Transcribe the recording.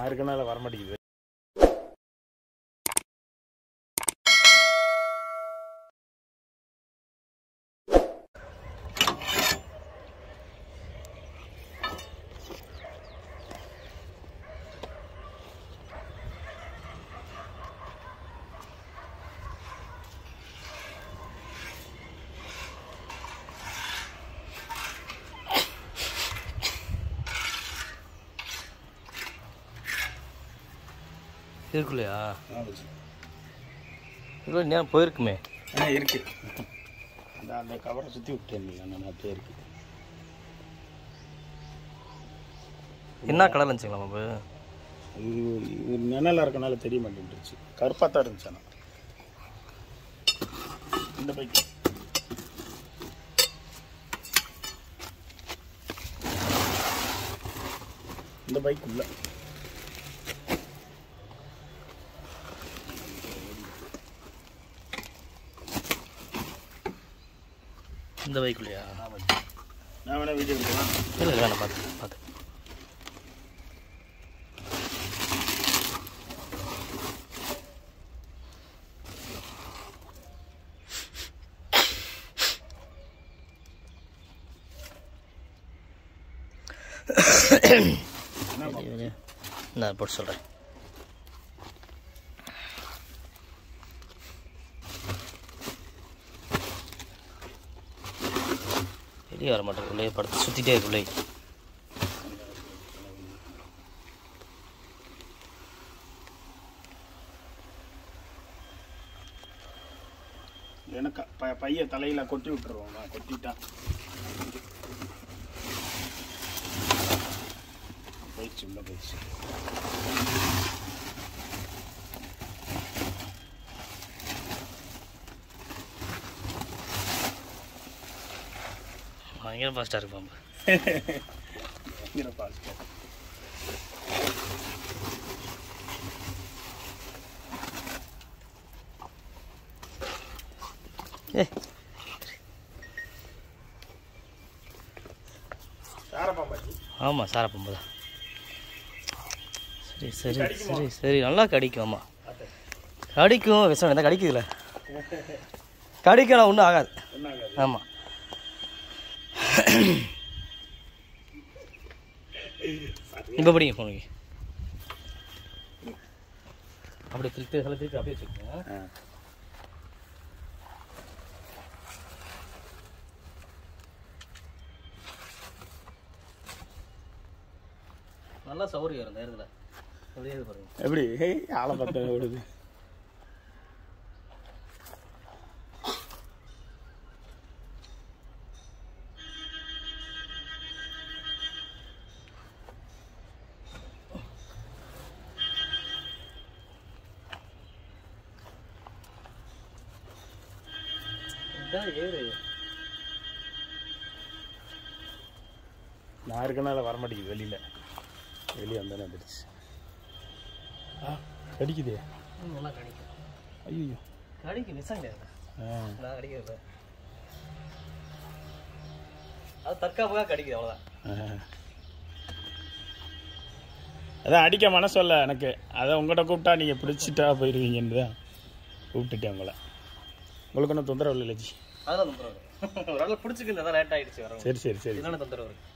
நான் இருக்கனால வர மாட்டேங்குது இருக்குல்லையா இவ்வளோ நேரம் போயிருக்குமே ஆ இருக்கு அந்த அந்த கவரை சுற்றி விட்டேன் நான் அப்படியே இருக்கு என்ன கலர் இருந்துச்சுங்களா மாப்பு இது இது நிழலாக இருக்கனால தெரிய மாட்டேன்ருச்சு கருப்பாக தான் இருந்துச்சு ஆனால் இந்த பைக் இந்த பைக் உள்ள இந்த பைக்குள்ளையா நான் வேணா வீடியோ எடுக்கலாம் இல்லை இல்லை வேணாம் பார்த்து பார்த்து நான் போட்டு சொல்கிறேன் வெளியே வர மாட்டேன் உள்ளே படுத்து சுற்றிட்டே இருக்கு உள்ளே எனக்கு ப பைய தலையில் கொட்டி விட்டுருவோம் நான் கொட்டிட்டான் போயிடுச்சு உள்ள போயிடுச்சு பயங்கர ஃபாஸ்ட்டாக இருக்கு பாம்பு இங்கே பாஸ்ட் ஏ சாரப்பாம்பாச்சி ஆமாம் சார பாம்பு தான் சரி சரி சரி சரி நல்லா கடிக்கும் ஆமாம் கடிக்கும் விஷம் இருந்தால் கடிக்குதுல்ல கடிக்கலாம் ஒன்றும் ஆகாது என்னாங்க ஆமாம் இப்போ படிங்க போனீங்க அப்படியே திருப்பி சில திருப்பி அப்படியே வச்சுக்கோங்க ஆ நல்லா சௌரியம் இருந்த இடத்துல அப்படியே இது பாருங்க எப்படி ஹேய், ஆளை பார்த்து ஓடுது இதான் ஏறு நான் இருக்கனால வர மாட்டேங்குது வெளியில் வெளியே வந்தானே வந்துடுச்சு ஆ கடிக்குதே ம், நல்லா கடிக்கும் ஐயோ கடிக்கும் விஷம் கிடையாது ஆ நான் கடிக்கிறது அது தற்காப்புக்காக கடிக்குது அவ்வளோதான் ஆ. அதான் அடிக்க மனசு இல்ல எனக்கு அதான் உங்கள்கிட்ட கூப்பிட்டா நீங்கள் பிடிச்சிட்டா போயிடுவீங்கன்னு தான் கூப்பிட்டுட்டேன் உங்களை உங்களுக்கு ஒன்றும் தொந்தரவு இல்லை ஜி அதெல்லாம் தொந்தரவு ஒரு ஆள் பிடிச்சிக்கு தான் லேட் ஆயிடுச்சு வர சரி சரி சரி இதனால தொந்தரவு இருக்கு